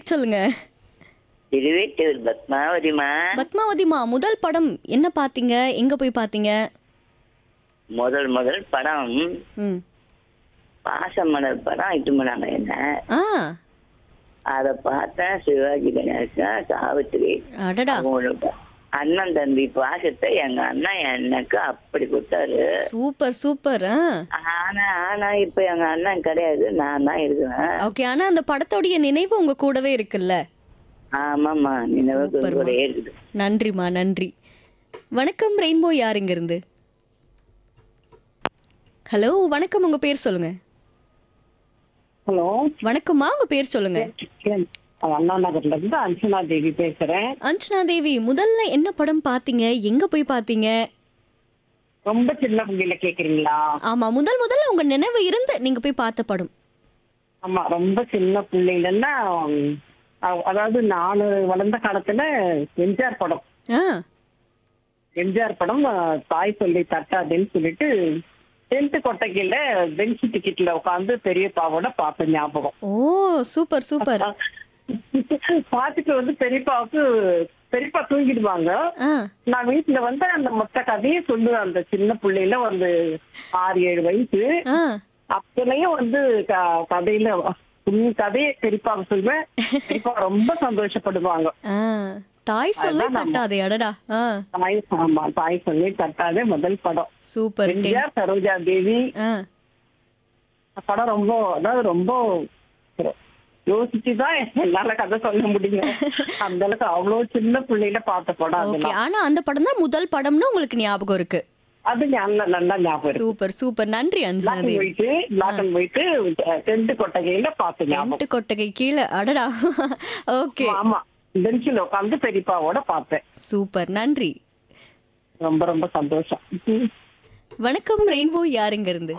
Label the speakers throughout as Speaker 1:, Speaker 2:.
Speaker 1: பேர் சொல்லுங்க
Speaker 2: திருவேட்டூர் பத்மாவதிமா
Speaker 1: பத்மாவதிமா முதல் படம் என்ன பாத்தீங்க எங்க போய் பாத்தீங்க
Speaker 2: முதல் முதல் படம்
Speaker 1: ம்
Speaker 2: பாசமலர் படம் இட்டு போனாங்க என்ன
Speaker 1: ஆ
Speaker 2: அத பார்த்தேன் சிவாஜி கணேசன் சாவித்திரி
Speaker 1: அடடா
Speaker 2: அவங்களோட அண்ணன் தம்பி பாசத்தை எங்க அண்ணன் எனக்கு அப்படி கொடுத்தாரு
Speaker 1: சூப்பர் சூப்பர் ஆ
Speaker 2: ஆனா ஆனா இப்ப எங்க அண்ணன் கிடையாது நான் தான் இருக்கிறேன்
Speaker 1: ஓகே ஆனா அந்த படத்தோடைய நினைவு உங்க கூடவே இருக்குல்ல
Speaker 2: ஆமாம்மா நினைவுக்கு
Speaker 1: சூப்பர்மா.
Speaker 2: கூட இருக்குது
Speaker 1: நன்றிமா நன்றி வணக்கம் ரெயின்போ யார் இங்க இருந்து ஹலோ வணக்கம் உங்க பேர் சொல்லுங்க
Speaker 3: ஹலோ
Speaker 1: வணக்கம்மா உங்க பேர் சொல்லுங்க
Speaker 3: அண்ணா நகர்ல இருந்து அஞ்சனா தேவி பேசுறேன்
Speaker 1: அஞ்சனா தேவி முதல்ல என்ன படம் பாத்தீங்க எங்க போய் பாத்தீங்க
Speaker 3: ரொம்ப சின்ன பிள்ளைல கேக்குறீங்களா
Speaker 1: ஆமா முதல் முதல்ல உங்க நினைவு இருந்து நீங்க போய் பார்த்த படம்
Speaker 3: ஆமா ரொம்ப சின்ன பிள்ளைலன்னா உம், அ- அதாவது நானு வளர்ந்த காலத்துல எம்ஜிஆர் படம்
Speaker 1: ஆ
Speaker 3: எம்ஜிஆர் படம் அஹ், தாய் சொல்லி தட்டாதுன்னு சொல்லிட்டு டென்த் கொட்டைக்கில பெஞ்ச் டிக்கெட்ல உட்காந்து பெரியப்பாவோட பார்த்த ஞாபகம்
Speaker 1: ஓ சூப்பர் சூப்பர்
Speaker 3: பார்த்துட்டு வந்து பெரியப்பாவுக்கு பெரியப்பா தூங்கிடுவாங்க
Speaker 1: ஆ
Speaker 3: நான் வீட்டுல வந்து அந்த மொத்த கதையை சொல்லுவேன் அந்த சின்ன பிள்ளையில வந்து ஆறு ஏழு வயசு
Speaker 1: ஆ
Speaker 3: அப்பலையும் வந்து க- கதையில உம் கதையை பெரியப்பாவை சொல்வேன் பெரியப்பா ரொம்ப சந்தோஷப்படுவாங்க
Speaker 1: ஆ தாய் சொல்ல தட்டாதே அடடா ஆ
Speaker 3: தாய் ஆமா தாய் சொல்லி தட்டாதே முதல் படம்
Speaker 1: சூப்பர்
Speaker 3: எம்ஜிஆர் சரோஜா தேவி
Speaker 1: ஆ
Speaker 3: படம் ரொம்ப அதாவது ரொம்ப யோசிச்சுதான் என்னால கதை சொல்ல முடியும் அந்த அளவுக்கு அவ்வளவு சின்ன பிள்ளையில பார்த்த படம்
Speaker 1: ஓகே
Speaker 3: அதெல்லாம்
Speaker 1: ஆனா அந்த படம் தான் முதல் படம்னு உங்களுக்கு ஞாபகம் இருக்கு
Speaker 3: அது ஞாபகம் நல்லா ஞாபகம் இருக்கு
Speaker 1: சூப்பர் சூப்பர் நன்றி Anjana
Speaker 3: black and
Speaker 1: Devi
Speaker 3: white black and white tent கொட்டகையில பார்த்த ஞாபகம்
Speaker 1: டென்ட் கொட்டகை கீழே அடடா ஓகே
Speaker 3: ஆமா பெஞ்சில் உட்காந்து பெரியப்பாவோட பார்த்தேன்
Speaker 1: சூப்பர் நன்றி
Speaker 3: ரொம்ப ரொம்ப சந்தோஷம் ம்.
Speaker 1: வணக்கம் ரெயின்போ யாருங்க இருந்து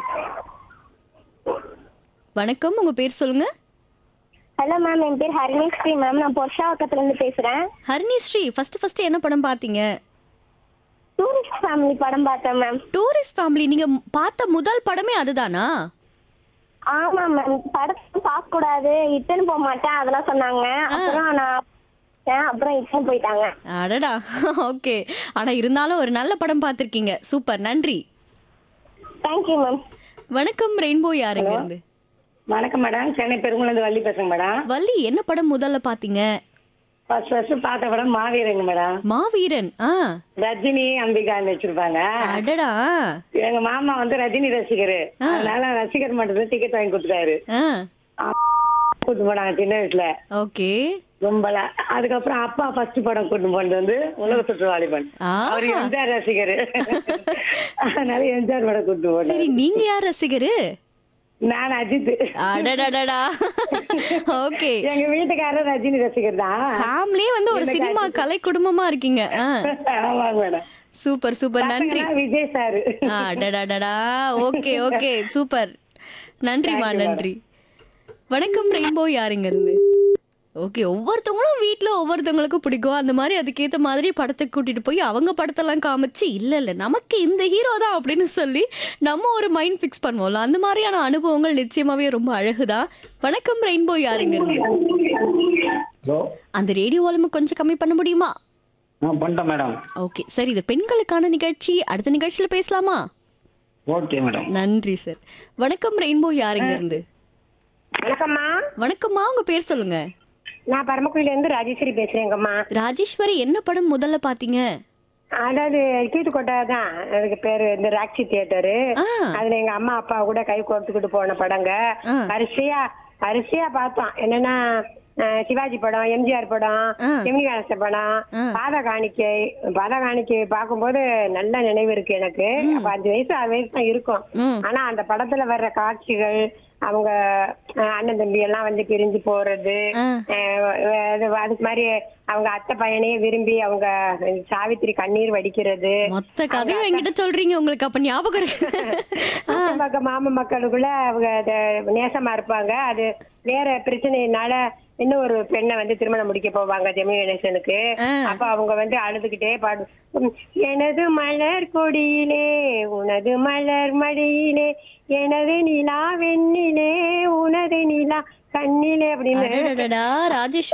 Speaker 1: வணக்கம் உங்க பேர் சொல்லுங்க
Speaker 4: ஹலோ மேம் என் பேர் ஹரிணிஸ்ரீ மேம் நான் பொர்ஷாவக்கத்துல இருந்து பேசுறேன்
Speaker 1: ஹரிணி ஸ்ரீ ஃபர்ஸ்ட் ஃபர்ஸ்ட் என்ன படம் பாத்தீங்க
Speaker 4: டூரிஸ்ட் ஃபேமிலி படம் பார்த்தேன் மேம்
Speaker 1: டூரிஸ்ட் ஃபேமிலி நீங்க பார்த்த முதல் படமே அதுதானா
Speaker 4: ஆமா மேம் படத்தை பார்க்க கூடாது இட்டுன்னு போக மாட்டேன் அதெல்லாம் சொன்னாங்க அப்புறம் நான் பார்த்தேன். அப்புறம் இட்டுன்னு போயிட்டாங்க
Speaker 1: அடடா ஓகே ஆனா இருந்தாலும் ஒரு நல்ல படம் பார்த்திருக்கீங்க சூப்பர் நன்றி
Speaker 4: தேங்க்யூ மேம்
Speaker 1: வணக்கம் ரெயின்போ யாருங்க இருந்து
Speaker 5: வணக்கம் மேடம் சென்னை பெருங்குளந்து வள்ளி பேசுறேங்க மேடம்
Speaker 1: வள்ளி என்ன படம் முதல்ல பாத்தீங்க
Speaker 5: ஃபர்ஸ்ட் ஃபர்ஸ்ட் பார்த்த படம் மாவீரங்க மேடம்
Speaker 1: மாவீரன் ஆ
Speaker 5: ரஜினி அம்பிகா வச்சிருப்பாங்க
Speaker 1: அடடா
Speaker 5: எங்க மாமா வந்து ரஜினி ரசிகர் அதனால ரசிகர் மன்றத்துல டிக்கெட் வாங்கி கொடுத்துட்டாரு
Speaker 1: ஆ
Speaker 5: கூட்டு போனாங்க சின்ன வயசுல
Speaker 1: ஓகே
Speaker 5: கும்பலா அதுக்கப்புறம் அப்பா ஃபர்ஸ்ட் படம் கூட்டு போனது வந்து உலக சுற்றுவாளிபன்
Speaker 1: ஆஹா.
Speaker 5: அவர் எம்ஜிஆர் ரசிகர் அதனால எம்ஜிஆர் படம் கூட்டு போனாரு
Speaker 1: சரி நீங்க யார் ரசிகரு
Speaker 5: நான் அஜித்
Speaker 1: அடடடடா ஓகே
Speaker 5: எங்க வீட்டுக்காரர் ரஜினி ரசிகர் தான்
Speaker 1: ஃபேமிலியே வந்து ஒரு சினிமா கலை குடும்பமா இருக்கீங்க ஆ
Speaker 5: ஆமாங்க மேடம்
Speaker 1: சூப்பர் சூப்பர் நன்றி
Speaker 5: பசங்கன்னா விஜய் சார்
Speaker 1: ஆ, அடடடடா ஓகே ஓகே சூப்பர் நன்றிமா நன்றி வணக்கம் ரெயின்போ யாருங்க இருந்து ஓகே ஒவ்வொருத்தவங்களும் வீட்ல ஒவ்வொருத்தவங்களுக்கும் பிடிக்கும் அந்த மாதிரி அதுக்கேத்த மாதிரி படத்துக்கு கூட்டிட்டு போய் அவங்க படத்தெல்லாம் காமிச்சு இல்ல இல்ல நமக்கு இந்த ஹீரோ தான் அப்படின்னு சொல்லி நம்ம ஒரு மைண்ட் ஃபிக்ஸ் பண்ணுவோம்ல அந்த மாதிரியான அனுபவங்கள் நிச்சயமாவே ரொம்ப அழகுதான் வணக்கம் ரெயின்போ யாருங்க இருந்து
Speaker 3: ஹலோ
Speaker 1: அந்த ரேடியோ வால்யூம் கொஞ்சம் கம்மி பண்ண முடியுமா
Speaker 3: நான் பண்ணிட்டேன் மேடம்
Speaker 1: ஓகே சரி இது பெண்களுக்கான நிகழ்ச்சி அடுத்த நிகழ்ச்சியில பேசலாமா
Speaker 3: ஓகே மேடம்
Speaker 1: நன்றி சார் வணக்கம் ரெயின்போ யாருங்க இருந்து
Speaker 5: வணக்கம்மா
Speaker 1: வணக்கம்மா உங்க பேர் சொல்லுங்க
Speaker 5: நான் பரமக்குடியில இருந்து ராஜேஸ்வரி பேசுறேங்கம்மா
Speaker 1: ராஜேஸ்வரி என்ன படம் முதல்ல பாத்தீங்க
Speaker 5: அதாவது கீட்டுக்கோட்டை தான் அதுக்கு பேரு இந்த ராக்சி தியேட்டரு
Speaker 1: ஆ.
Speaker 5: அதுல எங்க அம்மா அப்பா கூட கை கோர்த்துக்கிட்டு போன படங்க
Speaker 1: ஆ.
Speaker 5: வரிசையா வரிசையா பார்த்தோம் என்னன்னா அஹ், சிவாஜி படம் எம்ஜிஆர் படம்
Speaker 1: ஆ.
Speaker 5: எம்ஜி கணேச படம்
Speaker 1: ஆ.
Speaker 5: பாத காணிக்கை பாத காணிக்கை பார்க்கும்போது நல்ல நினைவு இருக்கு எனக்கு அப்ப அஞ்சு வயசு ஆறு வயசு தான் இருக்கும்
Speaker 1: ம்.
Speaker 5: ஆனா அந்த படத்துல வர்ற காட்சிகள் அவங்க அஹ், அண்ணன் தம்பி எல்லாம் வந்து பிரிஞ்சு போறது
Speaker 1: ஆ.
Speaker 5: அஹ் அது அதுக்கு மாதிரி அவங்க அத்தை பையனையே விரும்பி அவங்க சாவித்திரி கண்ணீர் வடிக்கிறது
Speaker 1: மொத்த கதையும் என்கிட்ட சொல்றீங்க உங்களுக்கு அப்ப ஞாபகம் இருக்கு ஆ,
Speaker 5: அக்கம் பக்கம் மாம மக்களுக்குள்ள அவங்க அத நேசமா இருப்பாங்க அது வேற பிரச்சனையினால இன்னொரு பெண்ணை வந்து திருமணம் முடிக்க போவாங்க ஜெமி கணேசனுக்கு
Speaker 1: ஆ.
Speaker 5: அப்ப அவங்க வந்து அழுதுகிட்டே பாடு உம், எனது மலர் கொடியிலே உனது மலர் மடியிலே எனது நிலா வெண்ணிலே உனது நிலா கண்ணிலே அப்படின்னு
Speaker 1: அடடடடா ராஜேஷ்